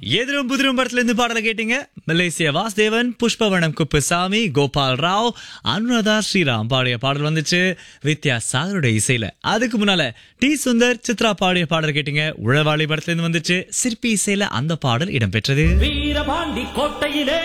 எதிரும் புதிரும் படத்துல இருந்து பாடலை கேட்டீங்க மலேசிய வாசுதேவன் புஷ்பவனம் குப்புசாமி கோபால் ராவ் அனுராதா ஸ்ரீராம் பாடிய பாடல் வந்துச்சு வித்யா சாகருடைய இசையில அதுக்கு முன்னால டி சுந்தர் சித்ரா பாடிய பாடல் கேட்டீங்க உழவாளி படத்துல இருந்து வந்துச்சு சிற்பி இசையில அந்த பாடல் இடம்பெற்றது வீரபாண்டி கோட்டையிலே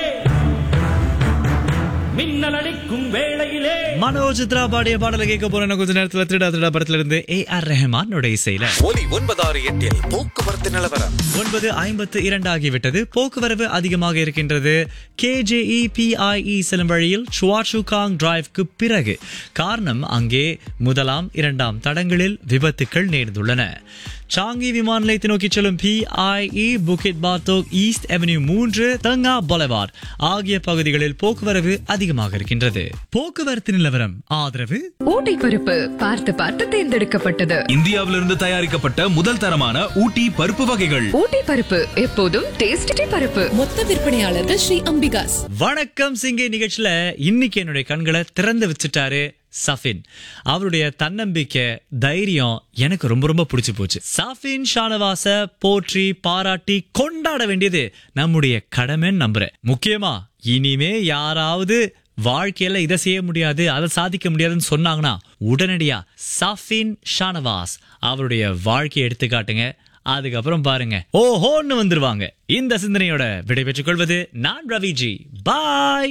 மின்னல் அடிக்கும் வேளையிலே மனோ சித்ரா பாடிய பாடலை கேட்க போறேன் கொஞ்ச நேரத்துல திருடா திருடா படத்துல இருந்து ஏ ஆர் ரெஹமானோட இசையில ஒலி ஒன்பதாறு எட்டில் போக்குவரத்து நிலவரம் ஒன்பது ஐம்பத்து இரண்டு ஆகிவிட்டது போக்குவரவு அதிகமாக இருக்கின்றது கேஜேஇ பிஐஇ செல்லும் வழியில் சுவாச்சுகாங் டிரைவ்க்கு பிறகு காரணம் அங்கே முதலாம் இரண்டாம் தடங்களில் விபத்துக்கள் நேர்ந்துள்ளன சாங்கி விமான நிலையத்தை நோக்கி செல்லும் PIE Bukit Batok East avenue மூன்று தங்கா பொலவார் ஆகிய பகுதிகளில் போக்குவரவு அதிகமாக இருக்கின்றது போக்குவரத்து நிலவரம் ஆதரவு ஊட்டி பருப்பு பார்த்து பார்த்து தேர்ந்தெடுக்கப்பட்டது இந்தியாவிலிருந்து தயாரிக்கப்பட்ட முதல் தரமான ஊட்டி பருப்பு வகைகள் ஊட்டி பருப்பு எப்போதும் டேஸ்டி பருப்பு மொத்த விற்பனையாளர்கள் ஸ்ரீ அம்பிகாஸ் வணக்கம் சிங்கை நிகழ்ச்சியில இன்னைக்கு என்னுடைய கண்களை திறந்து வச்சுட்டாரு சஃபின் அவருடைய தன்னம்பிக்கை தைரியம் எனக்கு ரொம்ப ரொம்ப பிடிச்சு போச்சு சஃபின் ஷானவாச போற்றி பாராட்டி கொண்டாட வேண்டியது நம்முடைய கடமைன்னு நம்புறேன் முக்கியமா இனிமே யாராவது வாழ்க்கையில இதை செய்ய முடியாது அதை சாதிக்க முடியாதுன்னு சொன்னாங்கன்னா உடனடியா சஃபின் ஷானவாஸ் அவருடைய வாழ்க்கையை எடுத்து காட்டுங்க அதுக்கப்புறம் பாருங்க ஓஹோன்னு வந்துருவாங்க இந்த சிந்தனையோட விடைபெற்றுக் கொள்வது நான் ரவிஜி பாய்